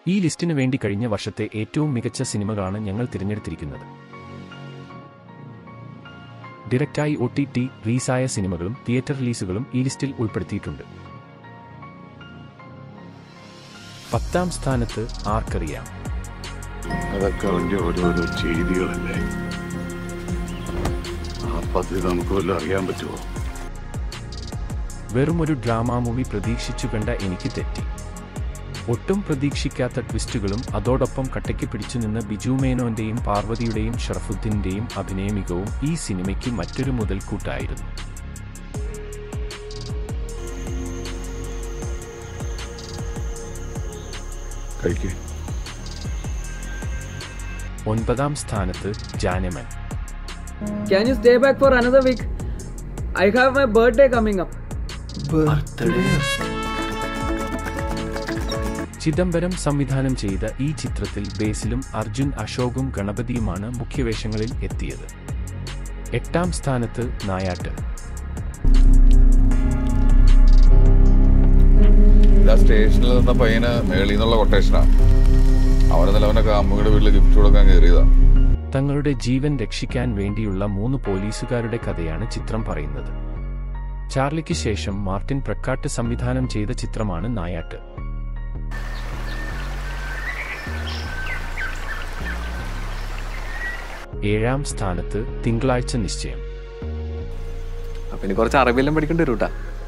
ഈ ലിസ്റ്റിന് വേണ്ടി കഴിഞ്ഞ വർഷത്തെ ഏറ്റവും മികച്ച സിനിമകളാണ് ഞങ്ങൾ തിരഞ്ഞെടുത്തിരിക്കുന്നത് ഡയറക്റ്റായി ഒ ടി ടി റീസായ സിനിമകളും തിയേറ്റർ റിലീസുകളും ഈ ലിസ്റ്റിൽ ഉൾപ്പെടുത്തിയിട്ടുണ്ട് പത്താം സ്ഥാനത്ത് ആർക്കറിയാം അതൊക്കെ അവന്റെ ഓരോരോ ചെയ്തികളല്ലേ ആ പദ്ധതി നമുക്ക് വല്ലതും അറിയാൻ പറ്റുമോ വെറുമൊരു ഡ്രാമ മൂവി പ്രതീക്ഷിച്ചു കണ്ട എനിക്ക് തെറ്റി ഒട്ടും പ്രതീക്ഷിക്കാത്ത ട്വിസ്റ്റുകളും അതോടൊപ്പം കട്ടയ്ക്ക് പിടിച്ചു നിന്ന് ബിജു മേനോന്റെയും പാർവതിയുടെയും ഷറഫുദ്ദീന്റെയും അഭിനയ മികവും ഈ സിനിമയ്ക്ക് മറ്റൊരു മുതൽക്കൂട്ടായിരുന്നു കഴിക്കേ ഒൻപതാം സ്ഥാനത്ത് Janeman Can you stay back for another week? I have my birthday coming up. Chidambaram സംവിധാനം ചെയ്ത ഈ ചിത്രത്തിൽ ബേസിലും അർജുൻ അശോകും ഗണപതിയുമാണ് മുഖ്യവേഷങ്ങളിൽ എത്തിയത് എട്ടാം സ്ഥാനത്ത് നായാട്ട് ഇതാ സ്റ്റേഷനിൽ നിന്ന പയ്യന് മേളിൽ നിന്നുള്ള കൊട്ടേഷനാ അവന് നിലവന്റെ കാമുകിയുടെ വീട്ടിൽ ഗിഫ്റ്റ് കൊടുക്കാൻ കയറിയതാ തങ്ങളുടെ ജീവൻ രക്ഷിക്കാൻ വേണ്ടിയുള്ള മൂന്ന് പോലീസുകാരുടെ കഥയാണ് ചിത്രം പറയുന്നത് ചാർലിക്ക് ശേഷം മാർട്ടിൻ പ്രക്കാട്ട് സംവിധാനം ചെയ്ത ചിത്രമാണ് നായാട്ട് ഏഴാം സ്ഥാനത്ത് തിങ്കളാഴ്ച നിശ്ചയം അപ്പൊ ഇനി കുറച്ച് അറബിയെല്ലാം പഠിക്കേണ്ടി വരും കേട്ടാ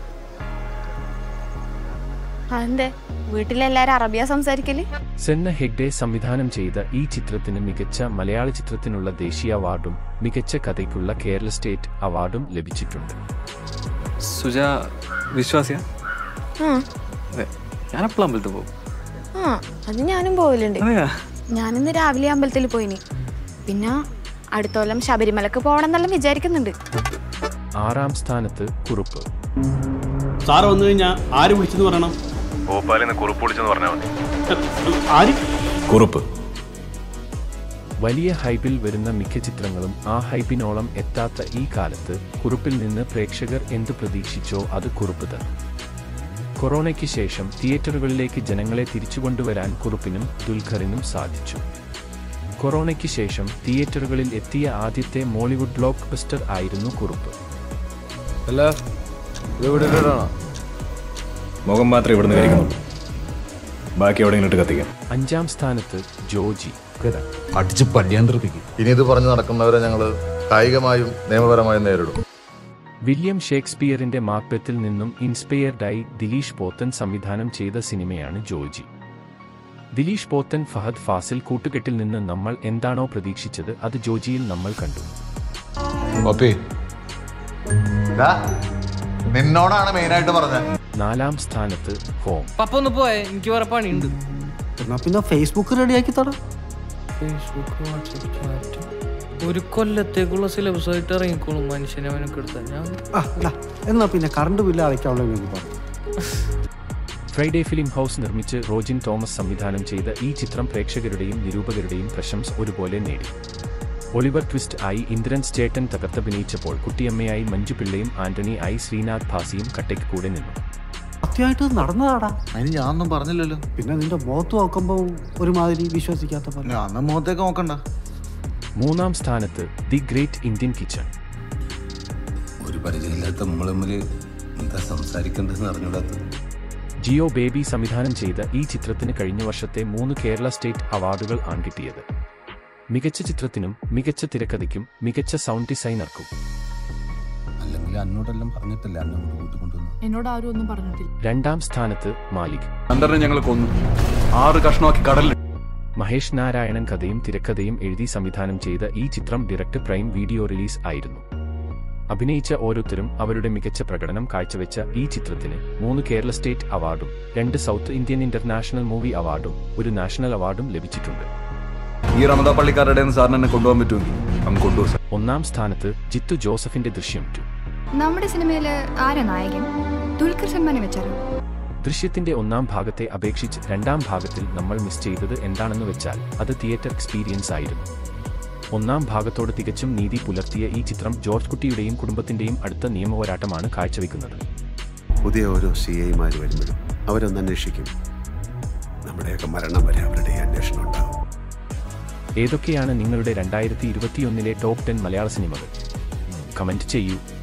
അതെന്തേ വീട്ടിലെല്ലാരും അറബിയ സംസാരിക്കല് സെന്ന ഹെഗ്ഡെ സംവിധാനം ചെയ്ത ഈ ചിത്രത്തിന് മികച്ച മലയാള ചിത്രത്തിനുള്ള ദേശീയ അവാർഡും മികച്ച കഥയ്ക്കുള്ള കേരള സ്റ്റേറ്റ് അവാർഡും ലഭിച്ചിട്ടുണ്ട് സുജ വിശ്വാസിയാ ആ അതെ ഞാൻ എപ്പോഴും അമ്പലത്തിൽ പോകും ആ അത് ഞാനും പോവലുണ്ട് അതെയാ ഞാനിന്ന് രാവിലെ അമ്പലത്തിൽ പോയിനി പിന്നെ അടുത്ത കൊല്ലം ശബരിമലക്ക് പോകണം എന്നെല്ലാം വിചാരിക്കുന്നുണ്ട് ആറാം സ്ഥാനത്ത് കുറുപ്പ് സാറ് വന്നു കഴിഞ്ഞാൽ ആര് വിളിച്ചെന്ന് പറയണം ഭോപ്പാലിന്ന് കുറിപ്പ് വിളിച്ചെന്ന് പറഞ്ഞാൽ മതി ആര് കുറുപ്പ് വലിയ ഹൈപ്പിൽ വരുന്ന മിക്ക ചിത്രങ്ങളും ആ ഹൈപ്പിനോളം എത്താത്ത ഈ കാലത്ത് കുറുപ്പിൽ നിന്ന് പ്രേക്ഷകർ എന്ത് പ്രതീക്ഷിച്ചോ അത് കുറുപ്പ് തന്നു കൊറോണയ്ക്ക് ശേഷം തിയേറ്ററുകളിലേക്ക് ജനങ്ങളെ തിരിച്ചുകൊണ്ടുവരാൻ കുറുപ്പിനും ദുൽഖറിനും സാധിച്ചു കൊറോണയ്ക്ക് ശേഷം തിയേറ്ററുകളിൽ എത്തിയ ആദ്യത്തെ മോളിവുഡ് ബ്ലോക്ക് ബസ്റ്റർ ആയിരുന്നു കുറുപ്പ് അല്ല ഇത് ഇവിടെ ഇടാണോ മുഖം മാത്രമേ ഇവിടുന്ന് കഴിക്കുന്നുള്ളൂ ബാക്കി എവിടെയെങ്കിലും ഇട്ട് കത്തിക്കാം അഞ്ചാം സ്ഥാനത്ത് ജോജി അടിച്ച് പല്യാണ്ടിരിപ്പിക്കും ഇനി ഇത് പറഞ്ഞു നടക്കുന്നവരെ ഞങ്ങൾ കായികമായും നിയമപരമായും നേരിടും വില്യം ഷേക്സ്പിയറിന്റെ മാക്ബത്തിൽ നിന്നും ഇൻസ്പയർഡായി ദിലീഷ് പോത്തൻ സംവിധാനം ചെയ്ത സിനിമയാണ് ജോജി ദിലീഷ് പോത്തൻ ഫഹദ് ഫാസിൽ കൂട്ടുകെട്ടിൽ നിന്ന് നമ്മൾ എന്താണോ പ്രതീക്ഷിച്ചത് അത് ജോജിയിൽ നമ്മൾ കണ്ടു പപ്പി നിന്നോടാണ് മെയിനായിട്ട് പറഞ്ഞത് നാലാം സ്ഥാനത്ത് ഹോം പപ്പ ഒന്ന് പോയെ എനിക്ക് വേറെ പണിയുണ്ട് എന്നാ പിന്നെ ഫേസ്ബുക്ക് റെഡിയാക്കി തട ഫേസ്ബുക്ക് വാട്സപ്പ് ചാറ്റ് ഒരു കൊല്ലത്തേക്കുള്ള സിലബസ് ആയിട്ട് ഇറങ്ങിക്കോളും മനുഷ്യനെ അവനൊക്കെ എടുത്താൽ ഞാൻ എന്നാ പിന്നെ കറണ്ട് ബില്ല് അടയ്ക്കാനുള്ള വേണ്ടി പറഞ്ഞു ഫ്രൈഡേ ഫിലിം ഹൗസ് നിർമ്മിച്ച് റോജിൻ തോമസ് സംവിധാനം ചെയ്ത ഈ ചിത്രം പ്രേക്ഷകരുടെയും നിരൂപകരുടെയും പ്രശംസ ഒരുപോലെ നേടി ഒളിവർ ട്വിസ്റ്റ് ആയി ഇന്ദ്രൻസ് ചേട്ടൻ തകർത്തഭിനയിച്ചപ്പോൾ കുട്ടിയമ്മയായി മഞ്ജു പിള്ളയും ആന്റണി ആയി ശ്രീനാഥ് ഭാസിയും കട്ടയ്ക്ക് കൂടെ നിന്നു സത്യമായിട്ട് നടന്നതാടാ അതിന് ഞാനൊന്നും പറഞ്ഞില്ലല്ലോ പിന്നെ നിന്റെ മുഖത്ത് നോക്കുമ്പോ ഒരുമാതിരി വിശ്വസിക്കാത്ത പോലെ ഞാൻ മുഖത്തേക്ക് നോക്കണ്ട മൂന്നാം സ്ഥാനത്ത് ദി ഗ്രേറ്റ് ഇന്ത്യൻ കിച്ചൺ ഒരു പരിചയമില്ലാത്ത നമ്മൾ തമ്മിൽ എന്താ സംസാരിക്കേണ്ടതെന്ന് അറിഞ്ഞൂടാത്ത ജിയോ ബേബി സംവിധാനം ചെയ്ത ഈ ചിത്രത്തിന് കഴിഞ്ഞ വർഷത്തെ മൂന്ന് കേരള സ്റ്റേറ്റ് അവാർഡുകൾ ആണ് കിട്ടിയത് മികച്ച ചിത്രത്തിനും മികച്ച തിരക്കഥയ്ക്കും മികച്ച സൗണ്ട് ഡിസൈനർക്കും അല്ലെങ്കിൽ അന്നോടെല്ലാം പറഞ്ഞിട്ടില്ല അന്നെ കൊണ്ട് കൂട്ടിക്കൊണ്ടുവന്നു എന്നോട് ആരും ഒന്നും പറഞ്ഞിട്ടില്ല രണ്ടാം സ്ഥാനത്ത് മാലിക് ചന്ദ്രനെ ഞങ്ങൾ കൊന്നു ആറ് കഷ്ണമാക്കി കടലിൽ മഹേഷ് നാരായണൻ കഥയും തിരക്കഥയും എഴുതി സംവിധാനം ചെയ്ത ഈ ചിത്രം ഡയറക്ട് പ്രൈം വീഡിയോ റിലീസ് ആയിരുന്നു അഭിനയിച്ച ഓരോരുത്തരും അവരുടെ മികച്ച പ്രകടനം കാഴ്ചവെച്ച ഈ ചിത്രത്തിന് മൂന്ന് കേരള സ്റ്റേറ്റ് അവാർഡും രണ്ട് സൗത്ത് ഇന്ത്യൻ ഇന്റർനാഷണൽ മൂവി അവാർഡും ഒരു നാഷണൽ അവാർഡും ലഭിച്ചിട്ടുണ്ട് ഈ റമദാ പള്ളിക്കാരുടെ സാറിന് എന്നെ കൊണ്ടുപോകാൻ പറ്റുമെങ്കിൽ അങ്ങ് കൊണ്ടുപോകും ഒന്നാം സ്ഥാനത്ത് ജിത്തു ജോസഫിന്റെ ദൃശ്യം ടു നമ്മുടെ സിനിമയില് ആരാ നായകൻ ദുൽഖർ സൽമാനെ വെച്ചാലോ ദൃശ്യത്തിന്റെ ഒന്നാം ഭാഗത്തെ അപേക്ഷിച്ച് രണ്ടാം ഭാഗത്തിൽ നമ്മൾ മിസ് ചെയ്തത് എന്താണെന്ന് വെച്ചാൽ അത് തിയേറ്റർ എക്സ്പീരിയൻസ് ആയിരുന്നു ഒന്നാം ഭാഗത്തോട് തികച്ചും നീതി പുലർത്തിയ ഈ ചിത്രം ജോർജ് കുട്ടിയുടെയും കുടുംബത്തിന്റെയും അടുത്ത നിയമപോരാട്ടമാണ് കാഴ്ചവെക്കുന്നത് പുതിയ ഓരോ സി ഐമാർ വരുമ്പോഴും അവരൊന്ന് അന്വേഷിക്കും നമ്മുടെയൊക്കെ മരണം വരെ അവരുടെ ഈ അന്വേഷണം ഉണ്ടാവും ഏതൊക്കെയാണ് നിങ്ങളുടെ രണ്ടായിരത്തി ഇരുപത്തിയൊന്നിലെ ടോപ്പ് ടെൻ മലയാള സിനിമകൾ കമൻറ്റ് ചെയ്യൂ